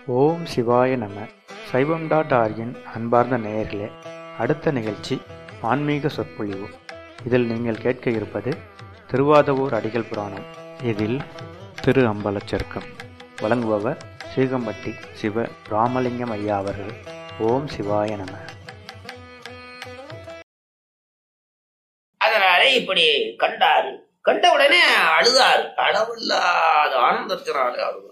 ஓம் சிவாய நம சைவம் டாட் ஆர்கின் அன்பார்ந்த நேயர்களே அடுத்த நிகழ்ச்சி ஆன்மீக சொற்பொழிவு இதில் நீங்கள் கேட்க இருப்பது திருவாதவூர் அடிகள் புராணம் இதில் திரு அம்பலச்சருக்கம் வழங்குபவர் சீகம்பட்டி சிவ ராமலிங்கம் ஐயா அவர்கள் ஓம் சிவாய நம அதனாலே இப்படி கண்டாரு கண்ட உடனே அழுதாரு அளவில்லாத ஆனந்தத்தினாலே அழுதார்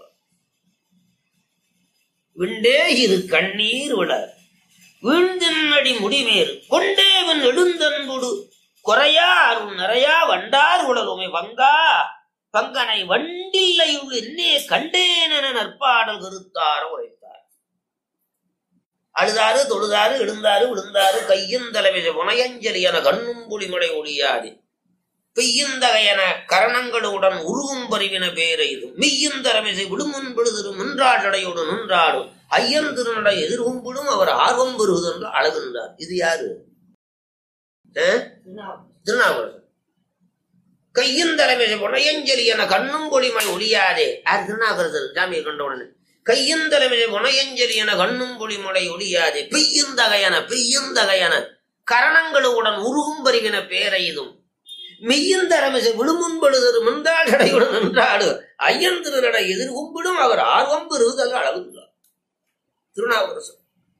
விண்டே இது கண்ணீர் விட வீழ்ந்தின்னடி முடிமேறு கொண்டேவன் எழுந்தன்புடு குறையா அருள் நிறையா வண்டார் உடலுமை வங்கா பங்கனை வண்டில்லையுள் என்னே கண்டேனென நற்பாடல் கருத்தார உரைத்தார் அழுதாரு தொழுதாரு எழுந்தாரு விழுந்தாரு கையின் தலைவிசை புனையஞ்சலி என கண்ணும் புலிமடை ஒழியாது பெய்யுந்தகையன கரணங்களுடன் உருவும் பரிவின பேரெய்தும் மெய்யுந்தரமிசை விடுமுன் விழுதிரு நின்றாடடையோடு நின்றாடும் ஐயன் திருநடை எதிர்கும்பிடும் அவர் ஆர்வம் பெறுவது என்று அழகுன்றார் இது யாரு அஹ்? திருநாவுக்கரசர் கையின் தலைமை புனையஞ்சலி என கண்ணும் பொலிமலை ஒளியாதே யார் திருநாவுக்கரசர் சாமியை கண்ட உடனே கையின் தலைமை புனையஞ்சலி என கண்ணும் பொலிமலை ஒளியாதே பெய்யுந்தகையன பெய்யுந்தகையன கரணங்களுடன் உருகும் பரிவின பேரெய்தும் மெய்யந்தரமிசை விழுமுன்படுதரு மின்றாடடையுடன் நின்றாடு ஐயன் திருநடை எதிர்கும்பிடும் அவர் ஆர்வம் பெறுவதாக அளவுகிறார் திருநாவுக்கரசர்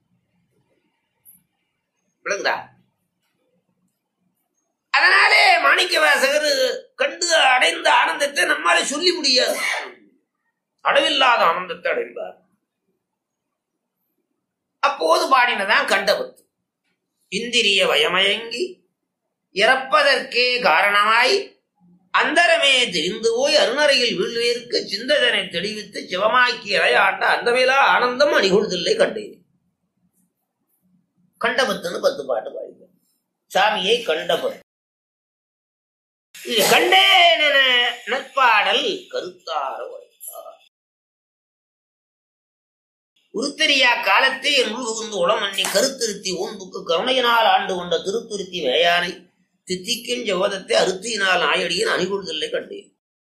விளங்குதா அதனாலே மாணிக்க வாசகர் கண்டு அடைந்த ஆனந்தத்தை நம்மால சொல்லி முடியாது அளவில்லாத ஆனந்தத்தை அடைந்தார் அப்போது பாடினதான் கண்டபத்து இந்திரிய வயமயங்கி இறப்பதற்கே காரணமாய் அந்தரமே தெரிந்து போய் அருணறையில் வீழ்வேற்கு சிந்ததனை தெளிவித்து சிவமாக்கி இறையாண்ட அந்தவேலா ஆனந்தம் அணிகொழுதில்லை கண்டேன் கண்டபத்துன்னு பத்து பாட்டு பாடினார் சாமியை கண்டபத்து இது கண்டேன் என நற்பாடல் கருத்தார உரைத்தார் உருத்தரியா காலத்தே என் உள் புகுந்து உளமண்ணி கருத்திருத்தி ஓன்புக்கு கருணையினால் ஆண்டு கொண்ட திருத்துருத்தி வேயானை தித்திக்கும் ஜோதத்தை அறுத்தியினால் நாயடியின் அணிகொள்தலை கண்டேன்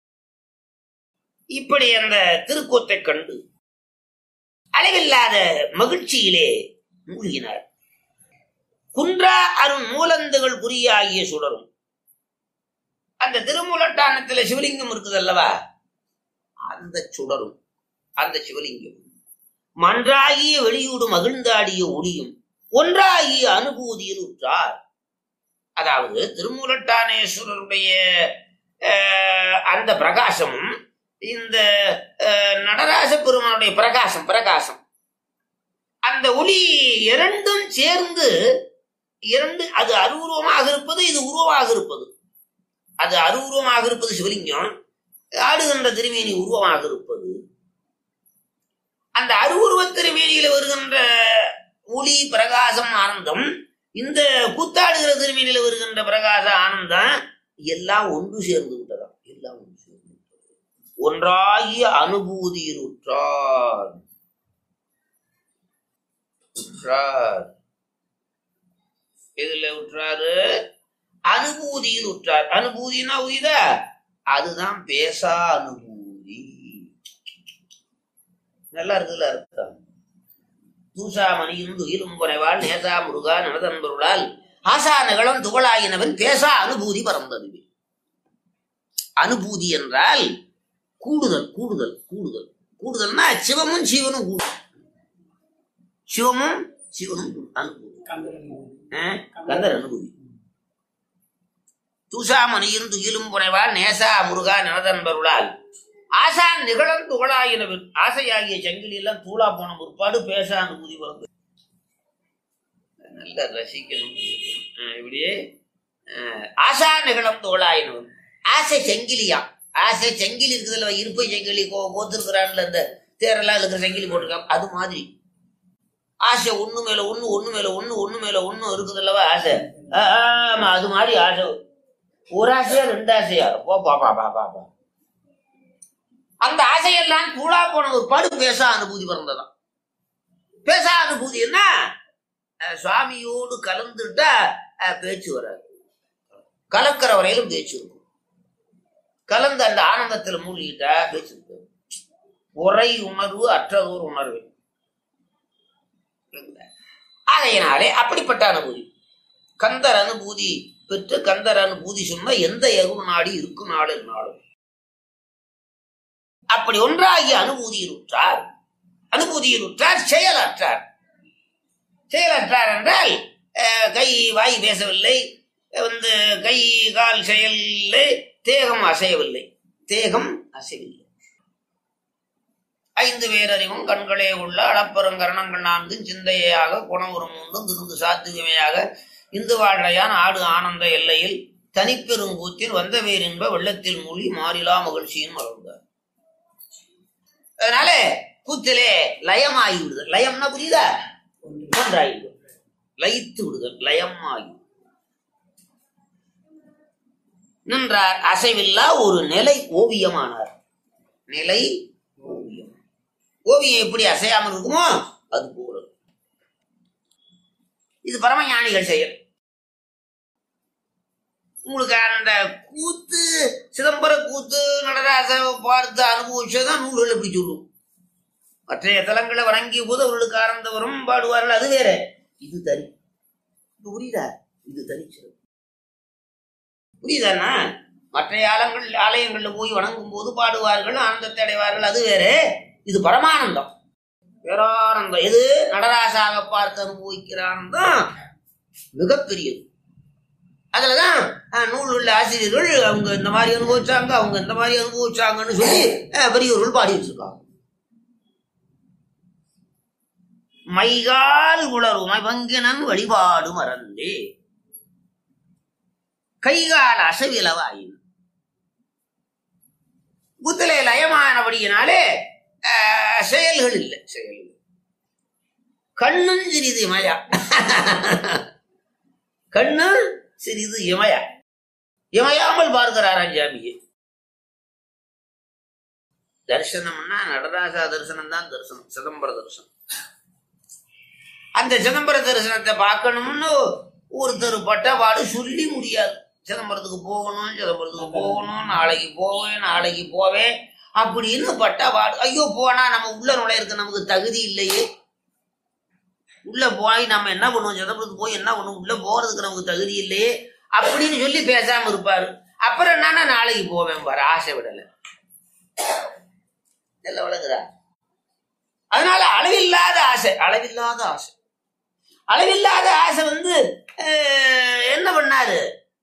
இப்படி அந்த திருக்கூத்தை கண்டு அளவில்லாத மகிழ்ச்சியிலே மூழ்கினார் குன்றா அருண் மூலந்துகள் குறியாகிய சுடரும் அந்த திருமூலட்டானத்துல சிவலிங்கம் இருக்குது அல்லவா அந்த சுடரும் அந்த சிவலிங்கம் மன்றாகிய வெளியூடு மகிழ்ந்தாடிய ஒளியும் ஒன்றாகிய அனுபூதியில் உற்றார் அதாவது திருமூலட்டானேஸ்வரருடைய அஹ், அந்த பிரகாசமும் இந்த அஹ், நடராஜ பெருமானுடைய பிரகாசம் பிரகாசம் அந்த ஒளி இரண்டும் சேர்ந்து இரண்டு அது அருவுருவமாக இருப்பது இது உருவமாக இருப்பது அது அருவுருவமாக இருப்பது சிவலிங்கம் ஆடுகின்ற திருமேனி உருவமாக இருப்பது அந்த அருவுருவ திருமேனியில வருகின்ற ஒளி பிரகாசம் ஆனந்தம் இந்த கூத்தாடுகிற திருமேனியில வருகின்ற பிரகாச ஆனந்தம் எல்லாம் ஒன்று சேர்ந்து விட்டதாம் எல்லாம் ஒன்று சேர்ந்து விட்டது. ஒன்றாகிய அனுபூதியில் உற்றார் உற்றார் எதுல உற்றாரு அனுபூதியில் உற்றார் அனுபூதினா உயிதா அதுதான் பேசா அனுபூதி நல்லா இருக்குல்ல அர்த்தம் தூசா மணியும் துயிலும் புனைவாள் நேசா முருகா நனதன்பொருளால் ஆசா நகலம் துகளாயினவன் பேசா அனுபூதி பறந்தது அனுபூதி என்றால் கூடுதல் கூடுதல் கூடுதல் கூடுதல்னா சிவமும் சிவனும் கூடுதல் சிவமும் சிவனும் கூடுதல். அனுபூதி ஆ? கந்தர் அனுபூதி தூசாமணியும் துயிலும் புனைவாள் நேசா முருகா நனதன்பருளால் ஆசான் நிகழன் துகளாயினவன் ஆசையாகிய சங்கிலி எல்லாம் தூளா போன முற்பாடு பேச அனுபூதி வருது நல்ல ரசிக்கணும் ஆ, இப்படியே ஆ, ஆசா நிகழம் துகளாயினவன் ஆசை செங்கிலியா ஆசை செங்கிலி இருக்குதுல்ல இருப்பை செங்கிலி கோ கோத்துருக்குறான்ல இந்த தேரெல்லாம் இருக்கிற செங்கிலி போட்டிருக்கான் அது மாதிரி ஆசை ஒண்ணு மேல ஒண்ணு ஒண்ணு மேல ஒண்ணு ஒண்ணு மேல ஒண்ணு இருக்குதுல்லவா ஆசை ஆ, ஆமா அது மாதிரி ஆசை ஒரு ஆசையா ரெண்டு ஆசையா போ பா பா பா பா பா அந்த ஆசையெல்லாம் கூடா போன ஒரு படு பேச அனுபூதி பிறந்ததாம் பேச அனுபூதி என்ன அஹ் சுவாமியோடு கலந்துட்டா அஹ், பேச்சு வராது கலக்கிற வரையிலும் பேச்சு இருக்கும் கலந்து அந்த ஆனந்தத்துல மூழ்கிட்டா பேச்சு இருக்காது உரை உணர்வு அற்றதோர் உணர்வு ஆகையினாலே அப்படிப்பட்ட அனுபூதி கந்தர் அனுபூதி பெற்று கந்தர் அனுபூதி சொன்னா எந்த எருவு நாடி இருக்கும் நாடு நாடும் அப்படி ஒன்றாகிய அனுபூதியில் உற்றார் அனுபூதியில் உற்றார் செயலற்றார் செயலற்றார் என்றால் அஹ், கை வாய் பேசவில்லை வந்து கை கால் செயலில்லை தேகம் அசையவில்லை தேகம் அசையவில்லை ஐந்து பேரறிவும் கண்களே உள்ள அளப்பெரும் கரணங்கள் நான்கும் சிந்தையாக குணவுரம் உண்டும் திருந்து சாத்துவமையாக இந்து வாழ்றையான் ஆடு ஆனந்த எல்லையில் தனிப்பெருங்கூத்தில் வந்த வேர் என்ப வெள்ளத்தில் மூழ்கி மாறிலா மகிழ்ச்சியின் மலர்ந்தார் அதனால கூத்திலே லயமாகி விடுதல் லயம்னா புரியுதா ஒன்றாகி விடுதல் லயித்து விடுதல் லயமாகி நின்றார் அசைவில்லா ஒரு நிலை ஓவியமானார் நிலை ஓவியம் ஓவியம் எப்படி அசையாமல் இருக்குமோ அது போல இது பரமஞானிகள் செயல் உங்களுக்கு அந்த கூத்து சிதம்பர கூத்து நடராச பார்த்து அனுபவிச்சதான் நூல்கள் எப்படி சொல்லும் மற்றைய தலங்களை வணங்கிய போது அவர்களுக்கு ஆனந்த வரும் பாடுவார்கள் அது வேற இது தனி இப்ப புரியுதா இது தனி சிறப்பு புரியுதாண்ணா மற்ற ஆலங்கள் ஆலயங்கள்ல போய் வணங்கும் போது பாடுவார்கள் ஆனந்தத்தை அடைவார்கள் அது வேற இது பரமானந்தம் பேரானந்தம் எது நடராசாக பார்த்து அனுபவிக்கிற ஆனந்தம் மிகப்பெரியது அதுலதான் அஹ், நூல் உள்ள ஆசிரியர்கள் அவங்க இந்த மாதிரி அனுபவிச்சாங்க அவங்க இந்த மாதிரி அனுபவிச்சாங்கன்னு சொல்லி அஹ், பெரியவர்கள் பாடி வச்சிருக்காங்க மைகால் உளருமை பங்கினன் வழிபாடு மறந்தே கைகால் அசவிலவாயின் புத்தலை லயமானபடியினாலே அஹ், செயல்கள் இல்லை செயல்கள் கண்ணும் சிறிது இமயா கண்ணு சிறிது இமயா இமையாமல் பார்க்கிறாராம் ஜாமியை தரிசனம்னா நடராசா தரிசனம் தான் தரிசனம் சிதம்பர தரிசனம் அந்த சிதம்பர தரிசனத்தை பார்க்கணும்னு ஒருத்தர் பட்டபாடு சொல்லி முடியாது சிதம்பரத்துக்கு போகணும் சிதம்பரத்துக்கு போகணும் நாளைக்கு போவேன் நாளைக்கு போவேன் அப்படின்னு பட்டபாடு ஐயோ போனா நம்ம உள்ள நுழையிறதுக்கு நமக்கு தகுதி இல்லையே உள்ள போய் நம்ம என்ன பண்ணுவோம் சிதம்பரத்துக்கு போய் என்ன பண்ணுவோம் உள்ள போறதுக்கு நமக்கு தகுதி இல்லையே அப்படின்னு சொல்லி பேசாம இருப்பாரு அப்புறம் என்னன்னா நாளைக்கு போவேன் பாரு ஆசை விடல எல்லாம் விளங்குதா அதனால அளவில்லாத ஆசை அளவில்லாத ஆசை அளவில்லாத ஆசை வந்து அஹ், என்ன பண்ணாரு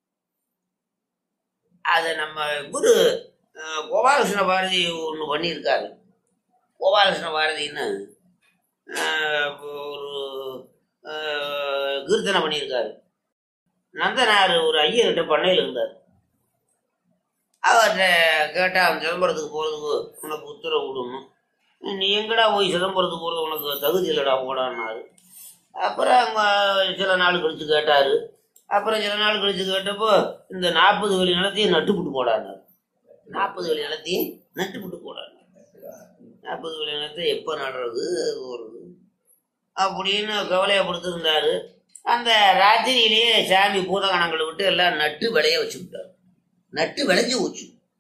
அத நம்ம குரு அஹ், கோபாலகிருஷ்ண பாரதி ஒன்று பண்ணியிருக்காரு கோபாலகிருஷ்ண பாரதின்னு அஹ், ஒரு அஹ், கீர்த்தனை பண்ணியிருக்காரு நந்தனார் ஒரு ஐயர்கிட்ட பண்ணையில் இருந்தார் அவர்கிட்ட கேட்டா அவன் சிதம்பரத்துக்கு போகிறதுக்கு உனக்கு உத்தரவு விடணும் நீ எங்கடா போய் சிதம்பரத்துக்கு போகிறது உனக்கு தகுதி இல்லைடா போடான்னாரு அப்புறம் அவங்க சில நாள் கழிச்சு கேட்டாரு அப்புறம் சில நாள் கழிச்சு கேட்டப்போ இந்த நாற்பது வழி நிலத்தையும் நட்டுப்புட்டு போடான்னாரு நாற்பது வழி நிலத்தையும் நட்டுப்புட்டு போடான்னாரு நாற்பது வழி நிலத்தை எப்போ நடுறது போகிறது அப்படின்னு கவலையப்படுத்திருந்தாரு அந்த ராத்திரியிலேயே சாமி பூதகணங்களை விட்டு எல்லாம் நட்டு விளைய வச்சு விட்டார் நட்டு விளைஞ்சு போச்சு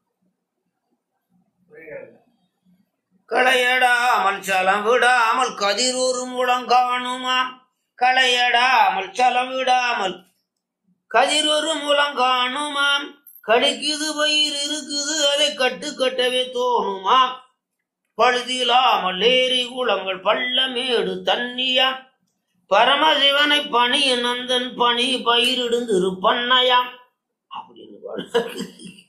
களையடாமல் சலம் விடாமல் கதிரொரு முழம் காணுமாம் களையடாமல் சலம் விடாமல் கதிரொரு முழம் காணுமாம் கடிக்குது பயிர் இருக்குது அதை கட்டு கட்டவே தோணுமாம் பழுதிலாமல் ஏரி குளங்கள் பள்ளமேடு தண்ணியாம் பரமசிவனை பணி நந்தன் பணி பயிரிடுந்திரு பண்ணையாம் அப்படின்னு பாடு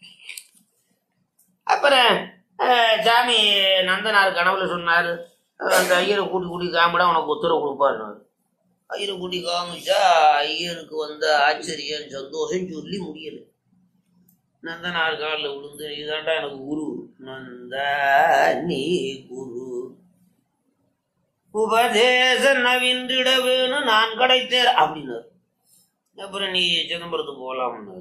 அப்புறம் அஹ், சாமி நந்தனார் கனவுல சொன்னாரு அஹ், அந்த ஐயரை கூட்டி கூட்டி காமிடா உனக்கு உத்தரவு கொடுப்பாருனாரு ஐயரை கூட்டி காமிச்சா ஐயருக்கு வந்த ஆச்சரியம் சந்தோஷம் சொல்லி முடியல நந்தனார் காலில் விழுந்து நீதாண்டா எனக்கு குரு நந்த நீ குரு உபதேச நவின்றிட வேணும் நான் கிடைத்தேன் அப்படின்னாரு அப்புறம் நீ சிதம்பரத்துக்கு போகலாம்னாரு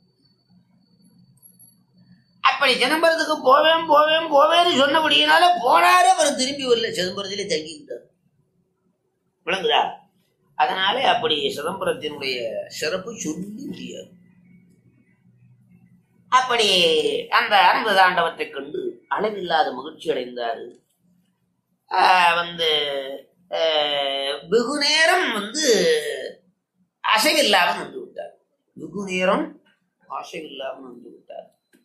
அப்படி சிதம்பரத்துக்கு போவேன் போவேன் போவேன்னு சொன்னபடியினால போனாரு அப்புறம் திரும்பி வரல சிதம்பரத்திலே தங்கிக்கிட்டார் விளங்குதா அதனாலே அப்படி சிதம்பரத்தினுடைய சிறப்பு சொல்லி முடியாது அப்படி அந்த அனந்த தாண்டவத்தை கண்டு அளவில்லாத மகிழ்ச்சி அடைந்தாரு ஆஹ், வந்து ஆஹ், வெகு நேரம் வந்து அசைவில்லாமல் நின்று விட்டார் வெகு நேரம் அசைவில்லாமல் நின்று விட்டார்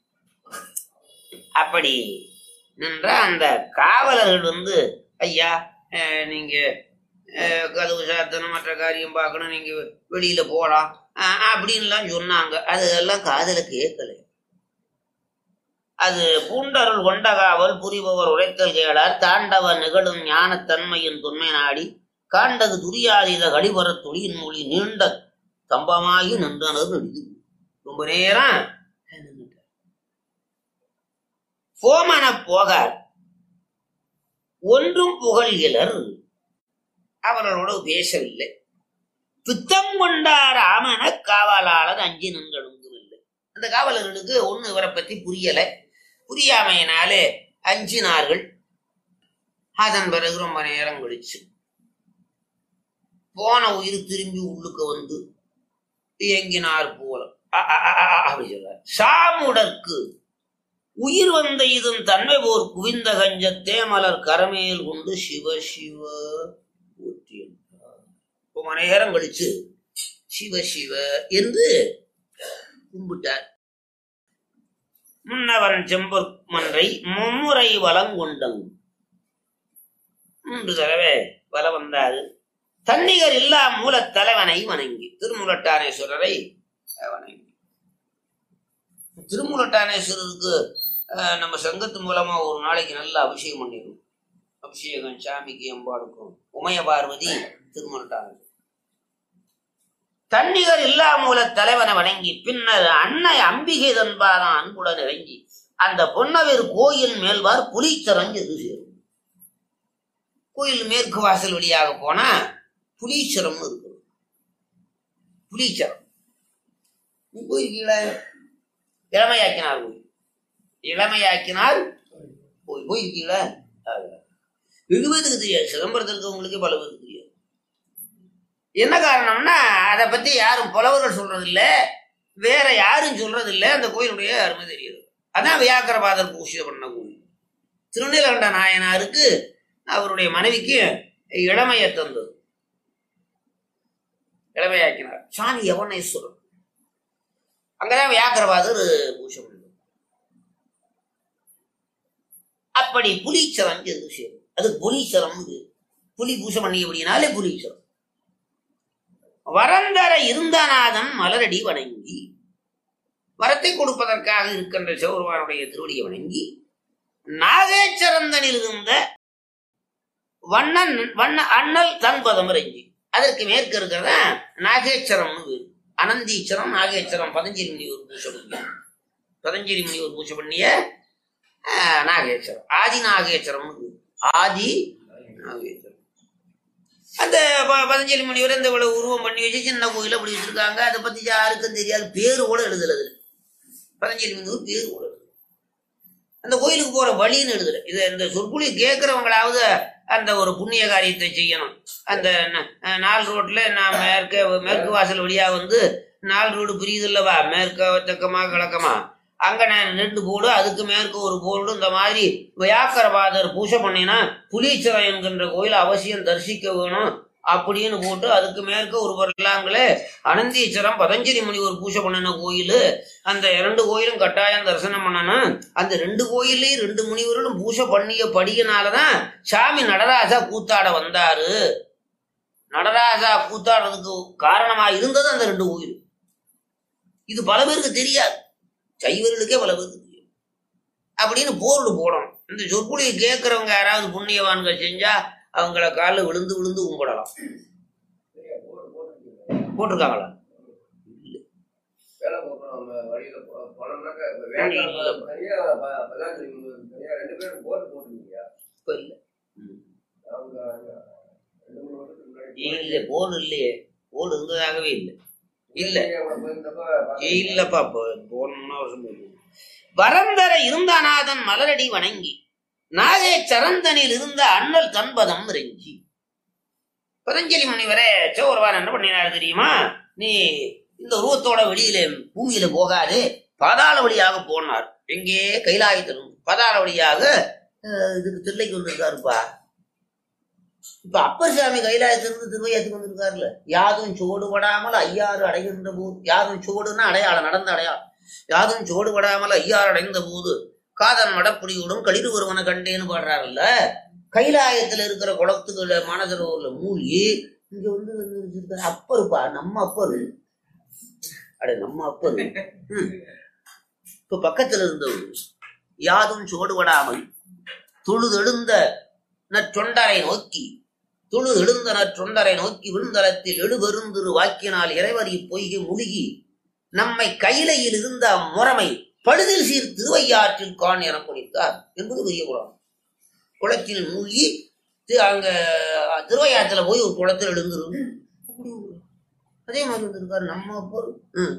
அப்படி நின்ற அந்த காவலர்கள் வந்து ஐயா அஹ், நீங்க அஹ், கதவு சாத்தணும் மற்ற காரியம் பார்க்கணும் நீங்க வெளியில போலாம் அஹ், அப்படின்லாம் சொன்னாங்க அது எல்லாம் காதல கேட்கல அது பூண்டருள் கொண்ட காவல் புரிபவர் உரைத்தல் கேளார் தாண்டவ நிகழும் ஞானத்தன்மையின் தொன்மை நாடி காண்டது துரியாதீத கடிபர துளியின் மொழி நீண்ட தம்பமாகி நின்றனர் நெடிது ரொம்ப நேரம் நின்னுட்டார். போமன போகார் ஒன்றும் புகழ்கிறர் அவர்களோடு பேசவில்லை பித்தம் கொண்டார் ஆமன காவலாளர் அஞ்சி நின்றெழுங்கவில்லை அந்த காவலர்களுக்கு ஒண்ணு இவரை பத்தி புரியல புரியாமையினாலே அஞ்சினார்கள் அதன் பிறகு ரொம்ப நேரம் கழிச்சு போன உயிர் திரும்பி உள்ளுக்கு வந்து இயங்கினார் போல அ- அ- அ- அ- அப்படி சொல்றார் சாமுடற்கு உயிர் வந்த இதன் தன்மை போர் குவிந்த கஞ்ச தேமலர் கரமேல் கொண்டு சிவ சிவ போற்றி என்றார். ரொம்ப நேரம் கழிச்சு சிவ சிவ என்று கும்பிட்டார் முன்னவன் செம்பொற் மன்றை மும்முறை வலங்கொண்டங் மூன்று தடவை வல வந்தாரு தன்னிகர் இல்லா மூலத் தலைவனை வணங்கி திருமுலட்டானேஸ்வரரை வணங்கி திருமுலட்டானேஸ்வரருக்கு அஹ், நம்ம சங்கத்து மூலமா ஒரு நாளைக்கு நல்ல அபிஷேகம் பண்ணிடுவோம் அபிஷேகம் சாமிக்கு அம்பாளுக்கும் உமைய பார்வதி திருமுலட்டானேஸ்வரர் தன்னிகர் இல்லா மூல தலைவனை வணங்கி பின்னர் அன்னை அம்பிகை தன்பாதான் அன்புடன் இறங்கி அந்த பொன்னவேர் கோயில் மேல்வார் புலிச்சரஞ்சு எது சேரும் கோயில் மேற்கு வாசல் வழியாக போனா புலீச்சரம்னு இருக்கு புலீச்சரம் நீ போயிருக்கீங்களா இளமையாக்கினார் கோயில் இளமையாக்கினார் கோயில் போயிருக்கீங்களா வெகு பேருக்கு தெரியாது சிதம்பரத்தில் இருக்கவங்களுக்கே பல பேருக்கு தெரியாது என்ன காரணம்னா அதை பத்தி யாரும் புலவர்கள் சொல்றது இல்ல வேற யாரும் சொல்றது இல்ல அந்த கோயிலுடைய அருமை தெரியுது அதான் வியாக்கரபாதர் பூஜை பண்ண கோயில் திருநீலகண்ட நாயனாருக்கு அவருடைய மனைவிக்கு இளமையை தந்தது இளமையாக்கினார் சாமி யவனேஸ்வரர் அங்கதான் வியாக்கரபாதர் பூஜை பண்ணது அப்படி புலீச்சரம் எது சேரும் அது புலீச்சரம் புலி பூஜை பண்ணி அப்படின்னாலே புலீச்சரம் வரந்தர இருந்தநாதன் மலரடி வணங்கி வரத்தை கொடுப்பதற்காக இருக்கின்ற சிவபெருமானுடைய திருவடியை வணங்கி நாகேச்சரந்தனில் இருந்த வண்ணன் வண்ண அண்ணல் தன்பதம் இறங்கி அதற்கு மேற்கு இருக்கிறத நாகேச்சரம்னு பேரு. அனந்தீச்சரம் நாகேச்சரம் பதஞ்சலி முனிவர் பூஜை பண்ணிய பதஞ்சலி முனிவர் பூஜை பண்ணிய ஆஹ், நாகேச்சரம் ஆதி நாகேச்சரம்னு பேரு. ஆதி நாகேச்சரம் அந்த ப- பதஞ்சலி முனிவர் இந்த இவ்வளவு உருவம் பண்ணி வச்சு சின்ன கோயில் அப்படி வச்சிருக்காங்க அதை பத்தி யாருக்கும் தெரியாது பேரு கூட எழுதல அதுல பதஞ்சலி முனிவர் பேரு கூட எழுதல அந்த கோயிலுக்கு போற வழின்னு எழுதல இது இந்த சொற்பொழி கேட்கறவங்களாவது அந்த ஒரு புண்ணிய காரியத்தை செய்யணும் அந்த ந- அஹ் நாலு ரோட்ல நான் மேற்க மேற்கு வாசல் வழியா வந்து நாலு ரோடு பிரியுது இல்லவா மேற்க தெக்கமா கிழக்கமா அங்க நான் ரெண்டு போர்டு அதுக்கு மேற்கு ஒரு போர்டு இந்த மாதிரி வியாக்கரபாதர் பூஜை பண்ணினா புலீச்சரம் என்கின்ற கோயில் அவசியம் தரிசிக்க வேணும் அப்படின்னு போட்டு அதுக்கு மேற்க ஒரு வரலாங்களே அனந்தீச்சரம் பதஞ்சலி முனிவர் பூஜை பண்ணின கோயில் அந்த இரண்டு கோயிலும் கட்டாயம் தரிசனம் பண்ணணும் அந்த ரெண்டு கோயிலையும் ரெண்டு முனிவர்களும் பூஜை பண்ணிய படியினாலதான் சாமி நடராஜா கூத்தாட வந்தாரு நடராஜா கூத்தாடுறதுக்கு காரணமா இருந்தது அந்த ரெண்டு கோயில் இது பல பேருக்கு தெரியாது சைவர்களுக்கே பல பேருக்கு தெரியும் அப்படின்னு போர்டு போடணும் இந்த சொற்பொழியை கேட்கறவங்க யாராவது புண்ணியவான்கள் செஞ்சா அவங்கள காலில் விழுந்து விழுந்து கும்பிடலாம் போட்டிருக்காங்களா வேலை பார்க்கணும் நம்ம வழியில போ- போனோம்னாக்கா இப்ப இல்ல. வேண்டாம் தனியா ப- பதாஞ்சலி முனிவர் தனியா ரெண்டு பேரும் போட்டு போட்டுருக்கீங்க இப்ப இல்ல அவங்க ரெண்டு மூணு வருஷத்துக்கு முன்னாடி இல்ல போர்டு இல்லையே போர்டு இருந்ததாகவே இல்லை இல்ல நீங்க கூட போயிருந்தப்ப பார்த்தீங்க. இல்லப்பா இப்போ போனோம்னா வருஷம் போயிடும். வரந்தர இருந்தாநாதன் மலரடி வணங்கி நாகே சரந்தனில் இருந்த அண்ணல் தன்பதம் இறங்கி பதஞ்சலி முனிவரே சோர்வான் என்ன பண்ணினாரு தெரியுமா நீ இந்த உருவத்தோட வெளியில பூமியில போகாது பாதாள வழியாக போனார் எங்கே கைலாயத்திலும் பாதாள வழியாக அஹ், இதுக்கு தில்லைக்கு வந்திருக்காருப்பா இப்ப அப்பர் சாமி கைலாயத்திலிருந்து திருவையாத்துக்கு வந்திருக்காருல்ல யாதும் சோடுபடாமல் ஐயாறு அடைகின்ற போது யாதும் சோடுன்னா அடையாளம் நடந்த அடையாளம் யாதும் சோடுபடாமல் ஐயாறு அடைந்த போது காதன் மடப்புரியோடும் களிறு ஒருவனை கண்டேன்னு பாடுறாருல்ல கைலாயத்துல இருக்கிற குளத்துக்குள்ள மானசரோவர்ல மூழ்கி இங்க வந்து வந்து இருக்காரு அப்பருப்பா நம்ம அப்பரு அட நம்ம அப்பரு ம். இப்ப பக்கத்துல இருந்தவர் யாதும் சோடுபடாமல் தொழுதெழுந்த நற்றொண்டரை நோக்கி தொழு எழுந்த நற்றொண்டரை நோக்கி விழுந்தளத்தில் எழுபெருந்திரு வாக்கினால் இறைவரி பொய்கி முழுகி நம்மை கையிலையில் இருந்த முறைமை பழுதில் சீர் திருவையாற்றில் கான் என குடித்தார் என்பது பெரிய குளம் குளத்தில் மூழ்கி தி- அங்க திருவையாற்றுல போய் ஒரு குளத்தில் எழுந்துரும் அதே மாதிரி வந்திருக்காரு நம்ம பொருள் ம்.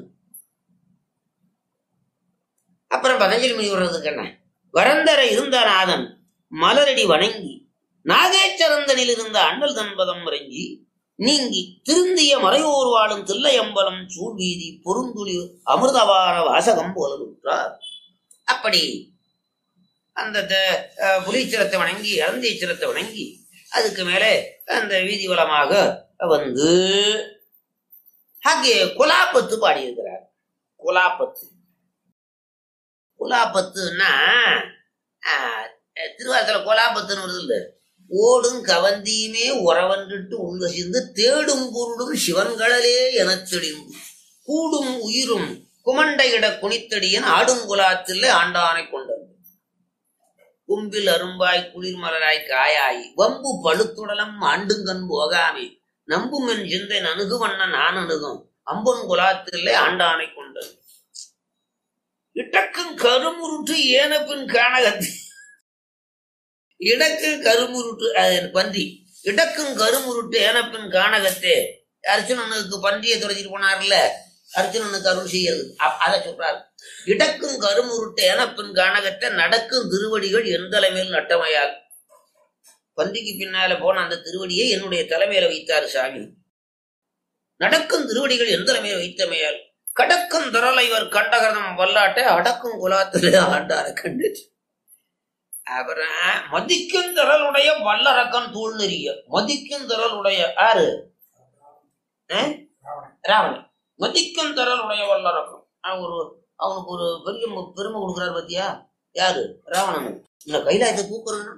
அப்புறம் பதஞ்சலி மணி வர்றதுக்கு என்ன வரந்தர இருந்த நாதன் மலரடி வணங்கி நாகேச்சரந்தனில் இருந்த அண்ணல் தன்பதம் இறங்கி நீங்கி திருந்திய மறையோர் வாழும் தில்லையம்பலம் சூழ்வீதி பொருந்துளி அமிர்தவார வாசகம் போல விட்டார் அப்படி அந்த த- அஹ், புலீச்சரத்தை வணங்கி அருந்தீச்சரத்தை வணங்கி அதுக்கு மேலே அந்த வீதி வலமாக வந்து அங்கே குலாப்பத்து பாடியிருக்கிறார் குலாப்பத்து குலாப்பத்துன்னா ஆஹ், திருவாசல கோலாபத்துன்னு வருது இல்ல ஓடும் கவந்தியுமே உறவன்றிட்டு உள்வசிந்து தேடும் பொருளும் சிவன்களே எனத் தெளிந்து கூடும் உயிரும் குமண்டையிட குனித்தடியன் ஆடும் குலாத்தில் ஆண்டானை கொண்டது கும்பில் அரும்பாய் குளிர் மலராய் காயாய் வம்பு பழுத்துடலம் ஆண்டுங்கண் போகாமே நம்பும் என் சிந்தை அணுகுவண்ண நான் அணுகும் அம்பன் குலாத்திலே ஆண்டானை கொண்டது இட்டக்கும் கருமுருட்டு ஏனப்பின் காணகத்து இடக்கு கருமுருட்டு அது பன்றி இடக்கும் கருமுருட்டு ஏனப்பின் காணகத்தே அர்ஜுனனுக்கு பன்றியை துறைச்சிட்டு போனார்ல அர்ஜுனனுக்கு அருள் செய்யறது அ- அதை சொல்றாரு இடக்கும் கருமுருட்டு ஏனப்பின் காணகத்தை நடக்கும் திருவடிகள் என் தலைமையில் நட்டமையால் பன்றிக்கு பின்னால போன அந்த திருவடியை என்னுடைய தலைமையில வைத்தார் சாமி நடக்கும் திருவடிகள் என் தலைமையில வைத்தமையால் கடக்கும் திரளைவர் கண்டகரம் வல்லாட்டை அடக்கும் குலாத்திலே ஆண்டார கண்டு அப்புறம் மதிக்கும் திரளுடைய வல்லரக்கன் தூள் நெறிய மதிக்கும் திரளுடைய ஆறு ஆ? ராவணன் மதிக்கும் திரளுடைய வல்லரக்கன் அவன் ஒரு அவனுக்கு ஒரு பெரிய மு- பெருமை கொடுக்குறாரு பாத்தியா யாரு ராவணன் இந்த கைலாயத்தை தூக்குறான்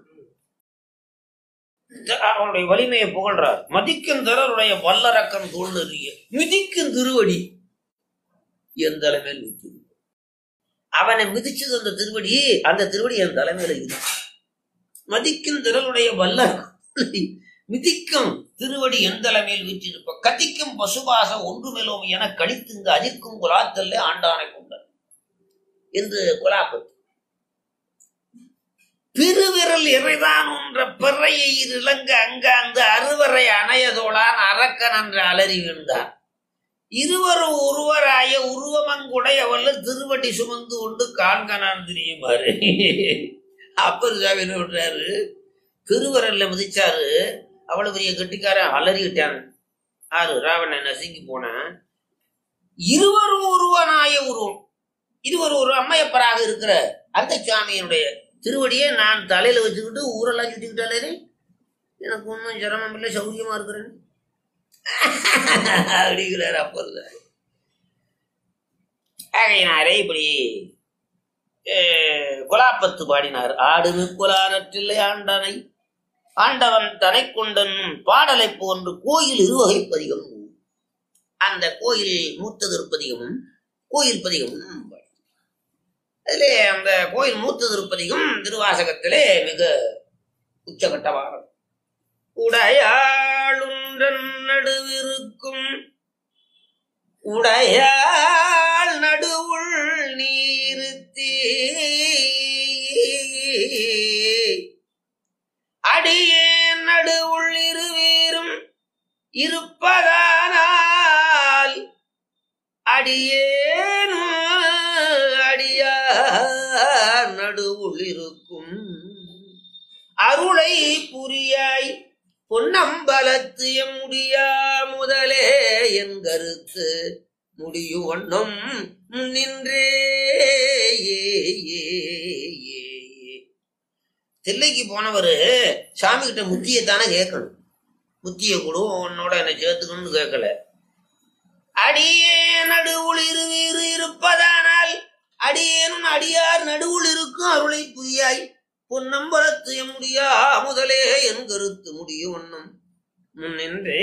அவனுடைய வலிமையை புகழ்றார் மதிக்கும் திரளுடைய வல்லரக்கன் தூள் நெறிய மிதிக்கும் திருவடி என் தலைமையில் நிற்கும் அவனை மிதிச்சது அந்த திருவடி அந்த திருவடி என் தலைமையில இருக்கு மதிக்கும் திரளுடைய வல்ல மிதிக்கும் திருவடி என் தலைமையில் வீற்றிருப்ப கதிக்கும் பசுபாச ஒன்றுமெலோம் என கழித்துங்க அதிர்க்கும் குலாத்தல்ல ஆண்டானை கொண்டார் என்று குலாப்பத்து பெருவிரல் இறைதான் என்ற பிறையை இலங்க அங்க அந்த அறுவரை அணையதோளான் அரக்கன் என்று அலறி விழுந்தான் இருவரும் ஒருவராய உருவமங்குடையவல்ல திருவடி சுமந்து கொண்டு காண்கனான் தெரியுமாறு அப்பர் சாமி என்ன பண்றாரு திருவரல்ல மிதிச்சாரு அவ்வளவு பெரிய கெட்டிக்காரன் அலறிக்கிட்டான் ஆறு ராவணன் நசுங்கி போனான் இருவரும் ஒருவனாய உருவம் இருவர் ஒரு அம்மையப்பராக இருக்கிற அந்த சாமியினுடைய திருவடியை நான் தலையில வச்சுக்கிட்டு ஊரெல்லாம் சுத்திக்கிட்டாலே எனக்கு ஒன்றும் சிரமம் இல்லை சௌரியமா இருக்கிறேன் அப்படிங்கிறார் அப்பர் சாமி ஆகையினாரே இப்படி அஹ், குலாப்பத்து பாடினார் ஆடுமி குலாரற்றில்லை ஆண்டனை ஆண்டவன் தனை கொண்டனும் பாடலை போன்று கோயில் இருவகை பதிகம் அந்த கோயில் மூத்த திருப்பதிகமும் கோயில் பதிகமும் பாடி. அதிலே அந்த கோயில் மூத்த திருப்பதிகம் திருவாசகத்திலே மிக உச்சகட்டமானது உடையாளுன்றன் நடுவிருக்கும் உடையாள் நடுவுள் நீருத்தி அடியே நடுவுள் இருவேரும் இருப்பதானால் அடியேனும் அடியார் நடுவுள் இருக்கும் அருளை புரியாய் பொன்னம்பலத்து எம் முடியா முதலே என் கருத்து முடியும் வண்ணம் நின்றே ஏ, ஏ, ஏ, ஏ. தில்லைக்கு போனவரு சாமி கிட்ட முத்தியத்தானே கேட்கணும் புத்திய கொடு உன்னோட என்னை சேர்த்துக்கணும்னு கேட்கல அடியே நடுவுள் இருவீறு இருப்பதானால் அடியேனும் அடியார் நடுவுள் இருக்கும் அருளை புரியாய் பொன்னம்பலத்து எம்முடியா முதலே என் கருத்து முடியும் ஒன்னும் முன்னின்றே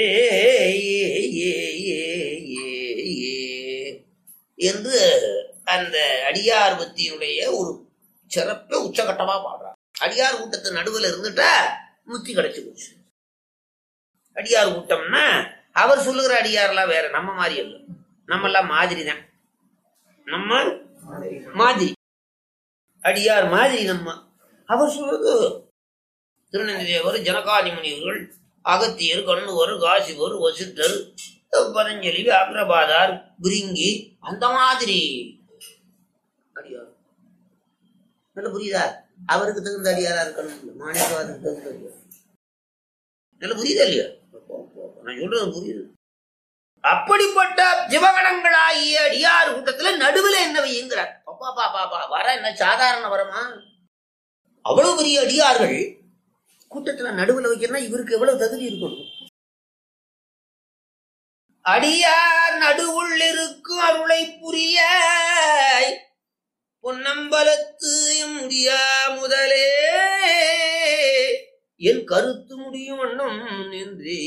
என்று அந்த அடியார் பத்தியினுடைய ஒரு சிறப்பை உச்சகட்டமா பாடுறார் அடியார் கூட்டத்து நடுவில் இருந்துட்டா முத்தி கிடைச்சு போச்சு அடியார் கூட்டம்னா அவர் சொல்லுகிற அடியார்லாம் வேற நம்ம மாதிரி இல்ல நம்ம எல்லாம் மாதிரி தான் நம்ம மாதிரி அடியார் மாதிரி நம்ம அவர் சொல்றது திருநெல்வேலியவர் ஜனகாதி முனிவர்கள் அகத்தியர் கண்ணுவர் காசிவர் வசிட்டர் பதஞ்சலி அக்ரபாதார் பிரிங்கி அந்த மாதிரி அடியார் நல்ல புரியுதா அவருக்கு தகுந்த அடியாரா இருக்கணும் மாணிக்கவாதத்துக்கு தகுந்த அடியார் நல்ல புரியுதா இல்லையா நான் சொல்றது புரியுது அப்படிப்பட்ட ஜிவகணங்களாகிய அடியார் கூட்டத்துல நடுவுல என்ன வையுங்கிறார் பாப்பா பாப்பா பா வர என்ன சாதாரண வரமா அவ்வளவு பெரிய அடியார்கள் கூட்டத்துல நடுவுல வைக்கிறனா இவருக்கு எவ்வளவு தகுதி இருக்கணும் அடியார் நடுவுள் இருக்கும் அருளை புரிய பொன்னம்பலத்து முடியா முதலே என் கருத்து முடியும் வண்ணம் நின்றே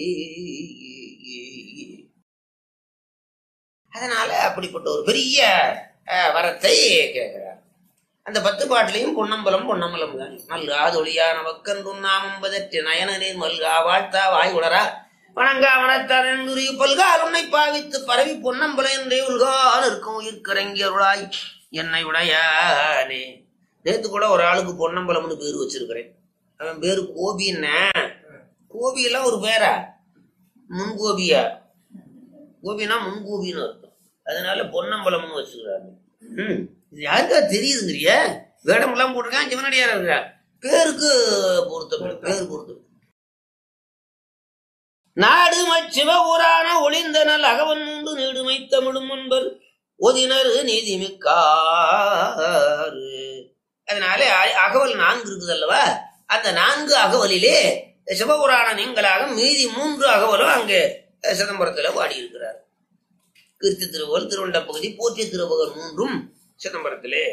அதனால அப்படிப்பட்ட ஒரு பெரிய அஹ், வரத்தை கேட்கிறார் அந்த பத்து பாட்டிலையும் பொன்னம்பலம் பொன்னம்பலம் தான் மல்கா தொழியான வக்கன்றும் நாமம் பதற்றி நயனரே மல்கா வாழ்த்தா வாய் உளரா வணங்கா வனத்தாரி பல்கால் உன்னை பாவித்து பரவி பொன்னம்பலம் என்றே உள்கால் இருக்கும் உயிர்க்கரங்கி அருளாய் என்னை உடையானே நேத்து கூட ஒரு ஆளுக்கு பொன்னம்பலம்னு பேர் வச்சிருக்கிறேன் அவன் பேரு கோபின்னா கோபியெல்லாம் ஒரு பேரா முன்கோபியா கோபினா முன்கோபின்னு அர்த்தம் அதனால பொன்னம்பலம்னு வச்சுக்கிறாங்க ம் இது யாருக்கா தெரியுதுங்கிறிய வேடமெல்லாம் போட்டிருக்கான் சிவனடியார் இருக்கிறா பேருக்கு பொருத்தம் பேர் பொருத்தம் நாடு மச்சிவ ஊரான ஒளிந்தனல் அகவன் உண்டு நீடுமை தமிழும் முன்பர் ஒதினர் நீதி மிக்காரு அதனால அ- அகவல் நான்கு இருக்குது அல்லவா அந்த நான்கு அகவலிலே சிவபுராண நீங்களாக மீதி மூன்று அகவலும் அங்கே அஹ், சிதம்பரத்துல பாடியிருக்கிறார் கீர்த்தி திருவள் திருவண்ட பகுதி போற்றி திருவகர் மூன்றும் சிதம்பரத்திலே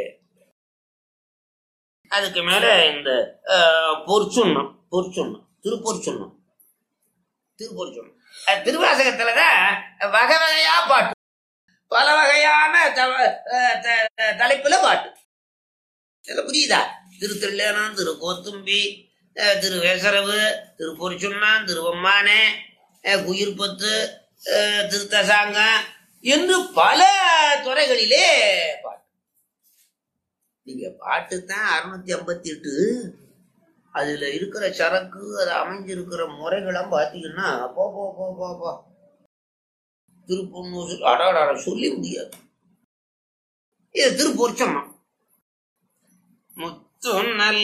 அதுக்கு மேல இந்த அஹ், பொற்சுண்ணம் பொற்சுண்ணம் திருப்பொற்சுண்ணம் திருப்பொற்சுண்ணம் அஹ், திருவாசகத்துலதான் வகை வகையா பாட்டு பல வகையான தவ- அஹ், த- த- தலைப்புல பாட்டு இதுல புரியுதா திரு தில்லேனம் திரு கோத்தும்பி அஹ், திரு வேசரவு திரு பொறிச்சுண்ணான் திரு வம்மானே அஹ், குயிர்பத்து அஹ், திருத்தசாங்கம் என்று பல துறைகளிலே பாட்டு நீங்க பாட்டு தான் அறுநூத்தி ஐம்பத்தி எட்டு அதுல இருக்கிற சரக்கு அது அமைஞ்சிருக்கிற முறைகளும் பாத்தீங்கன்னா போ போ போ போ போ திருப்பொன்னூர் அடாடாட சொல்லி முடியாது இது திருப்பொருச்சம்மா முத்துநல்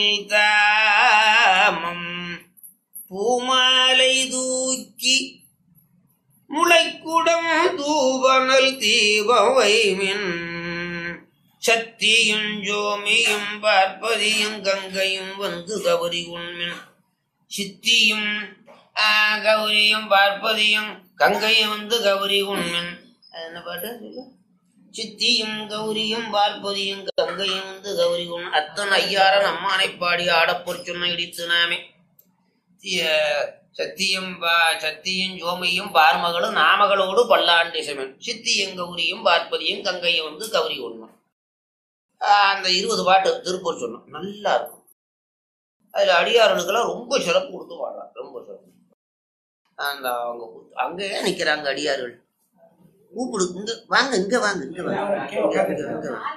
தாமம் பூமாலை தூக்கி முளைக்குடம் தூவனல் தீபம் வைமின் சத்தியும் ஜோமியும் பார்ப்பதியும் கங்கையும் வந்து கவரி உண்மின் சித்தியும் ஆ, கௌரியும் பார்ப்பதியும் கங்கையும் வந்து கௌரி உண்மின் அது என்ன பாட்டு சொல்லு சித்தியும் கௌரியும் பார்ப்பதியும் கங்கையும் வந்து கௌரி உண் அத்தன் ஐயாரன் அம்மானை பாடி ஆடப்பொற் சொன்ன இடித்து நாமே தி- சத்தியும் பா- சத்தியும் ஜோமியும் பார்மகளும் நாமகளோடு பல்லாண்டு இசைமன் சித்தியும் கௌரியும் பார்ப்பதியும் கங்கையும் வந்து கௌரி உண்மை அந்த இருபது பாட்டு திருப்பூர் சொன்னோம் நல்லா இருக்கும் அதுல அடியாரனுக்கெல்லாம் ரொம்ப சிறப்பு கொடுத்து பாடுறான் ரொம்ப சிறப்பு அந்த அவங்க கூத்து- அங்கேயே நிக்கிறாங்க அடியார்கள் கூப்பிடு இங்க வாங்க இங்க வாங்க இங்க வாங்க இங்க, இங்க, இங்க வாங்க.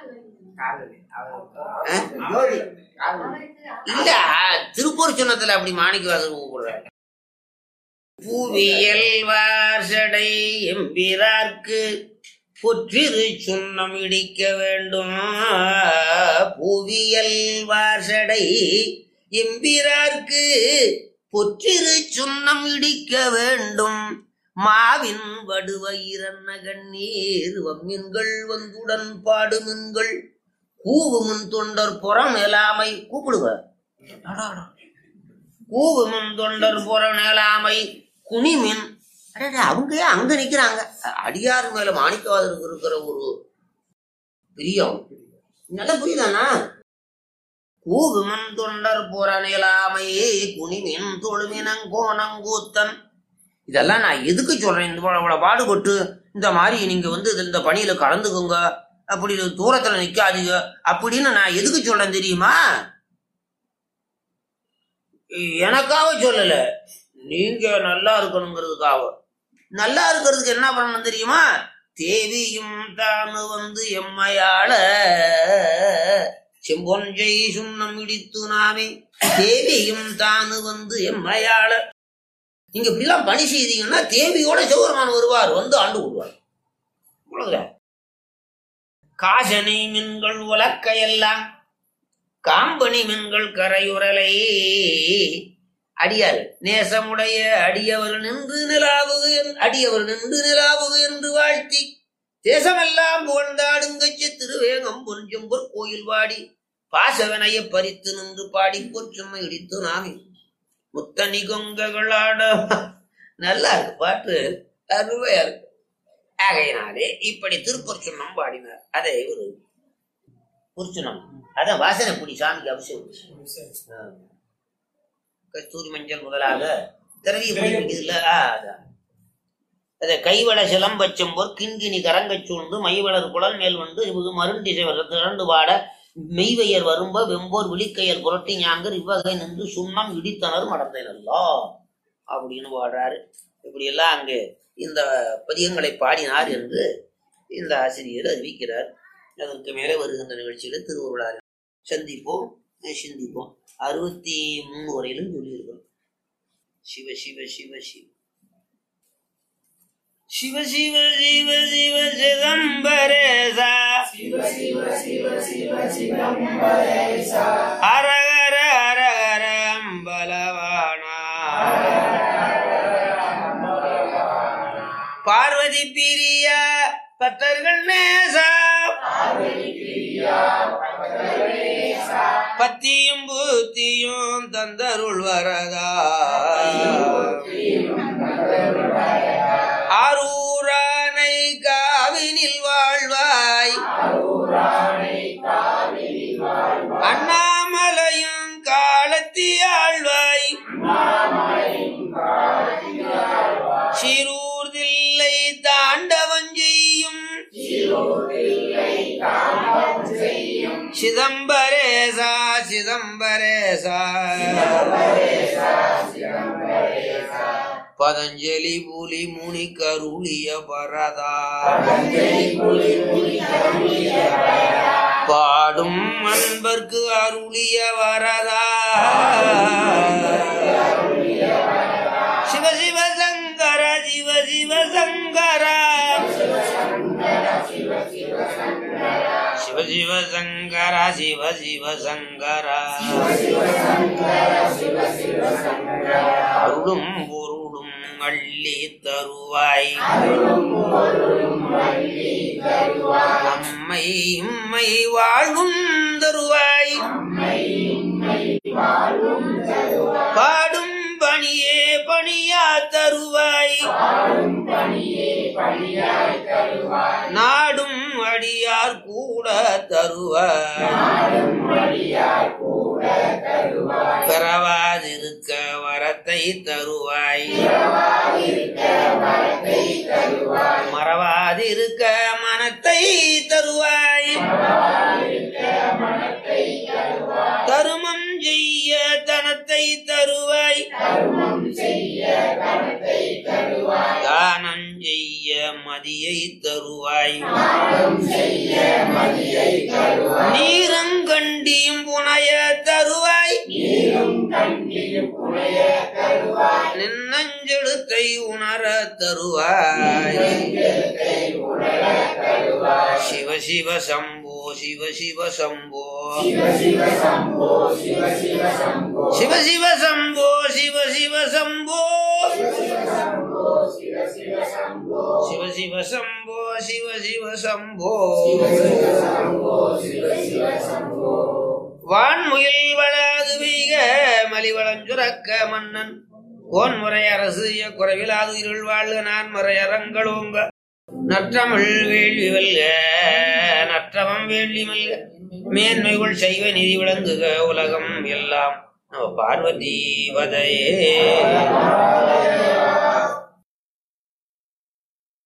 ஆ? இல்ல திருப்பூர் சொன்னதுல அப்படி மாணிக்க வாசல் கூப்பிடுறாங்க பூவியல் வாசடை எம்பிரார்க்கு பொற்றிரு சுண்ணம் இடிக்க வேண்டும் பூவியல் வாசடை எம்பிரார்க்கு பொற்றிரு சுண்ணம் இடிக்க வேண்டும் மாவின் வடுவயிரன்ன கண்ணீர் வம்மின்கள் வந்துடன் பாடுமின்கள் கூவுமுன் தொண்டர் புறம் எலாமை கூப்பிடுவ கூவுமுன் தொண்டர் புறம் எலாமை குனிமின் அடடே, அவங்க ஏன் அங்க நிக்கிறாங்க அடியார் மேல மாணிக்கவாதருக்கு இருக்கிற ஒரு பிரியம் நல்லா புரியுதானா கூகுமன் தொண்டர் புறநிலாமையே குனிமின் தொழுமினங்கோணங்கூத்தன் இதெல்லாம் நான் எதுக்கு சொல்றேன் இந்த இவ்வளவு இவ்வளவு பாடுபட்டு இந்த மாதிரி நீங்க வந்து இதுல இந்த பணியில கலந்துக்குங்க அப்படி தூரத்துல நிக்காதீங்க அப்படின்னு நான் எதுக்கு சொல்றேன் தெரியுமா எனக்காக சொல்லல நீங்க நல்லா இருக்கணுங்கிறதுக்காக நல்லா இருக்கிறதுக்கு என்ன பண்ணணும் தெரியுமா தேவியும் தானு வந்து எம்மையாள செம்பொன்றை சுண்ணம் இடித்து நாமே தேவியும் தானு வந்து எம்மையாள நீங்க இப்படிலாம் பணி செய்தீங்கன்னா தேவியோட சிவபெருமான் வருவார் வந்து ஆண்டு கொள்வார் அவ்வளவுதான் காசனை மின்கள் உலக்கையெல்லாம் காம்பனி மின்கள் கரையுரலை அடியார் நேசமுடைய அடியவர் நின்று நிலாவுகு என்- அடியவர் நின்று நிலாவுகு என்று வாழ்த்தி தேசமெல்லாம் புகழ்ந்தாடுங்கச்சி திருவேகம் பொஞ்சம் கோயில் வாடி பாசவனைய பறித்து நின்று பாடி பொற்றுமை இடித்து நாமி முத்தனி கொங்கர்களாட நல்லா இருக்கு பாட்டு அருமையா இருக்கு ஆகையினாலே இப்படி திருப்பொற்சுண்ணம் பாடினார் அதை ஒரு பொற்சுண்ணம் அதான் வாசனை புடி சாமிக்கு அவசியம் ஆ. கஸ்தூரி மஞ்சள் முதலாக திரவிய பிடிக்குதுல்ல ஆ, அதான் அதை கைவள சிலம்பச்செம்போர் கிண்கிணி கரங்கச் சூழ்ந்து மைவளர் குழல் மேல் வந்து இவ்வு மருண்டிசை திரண்டு பாட மெய்வையர் வரும்ப வெம்போர் விழிக்கையர் புரட்டி ஞாங்கர் இவ்வகை நின்று சுண்ணம் இடித்தனர் மடந்தைனல்லா அப்படின்னு பாடுறாரு இப்படியெல்லாம் அங்கே இந்த பதியங்களை பாடினார் என்று இந்த ஆசிரியர் அறிவிக்கிறார் அதற்கு மேலே வருகின்ற நிகழ்ச்சியில திருவுருளார் சந்திப்போம் சிந்திப்போம் அறுபத்தி மூணு வரையிலும் சொல்லியிருக்கிறோம் சிவ சிவ சிவ சிவ சிவ சிவ சிவ சிவ சிதம்பரேசா அரகர அரகர அம்பலவானா பார்வதி பிரியா பத்தர்கள் நேசா பத்தியும் பூத்தியும் தந்தருள் வரதா ஆரூரானை காவினில் வாழ்வாய் அண்ணாமலையும் காலத்தி ஆழ்வாய் சிரூர் தில்லை தாண்டவம் செய்யும் சிதம்பரேசா சிதம்பரேசா பதஞ்சலி புலி முனி கருளிய பரதா பாடும் அன்பர்க்கு அருளிய வரதா சிவ சிவ சங்கர சிவ சிவ சங்கர சிவ சிவ சங்கர சிவ சிவ சங்கர அருளும் பொருளும் அள்ளி தருவாய் அம்மை இம்மை வாழும் தருவாய் பாடும் பணியே பணியா தருவாய் நாடும் அடியார் கூட தருவாய் பெறவாதிருக்க வரத்தை தருவாய் மறவாதிருக்க மனத்தை தருவாய் தருமம் செய்ய தனத்தை தருவாய் தானம் செய்ய மதியை தருவாய் நீரங்கண்டியும் புனைய தருவாய் நின்னஞ்செழுத்தை உணர தருவாய் சிவ சிவ சம்போ சிவ சிவ சம்போ சிவ சிவ சம்போ சிவ சிவ சம்போ சிவ சிவ சம்போ சிவ சிவ சம்போ வான்முகில் வளாது வீக மலிவளஞ்சுரக்க மன்னன் கோன் முறை அரசு குறைவிலாது இருள் வாழ்க நான் முறை அறங்களோங்க நற்றமிழ் வேள்வி வெல்க நற்றவம் வேள்வி மல்க மேன்மைகள் செய்வ நிதி விளங்குக உலகம் எல்லாம் நம பார்வதி வதையே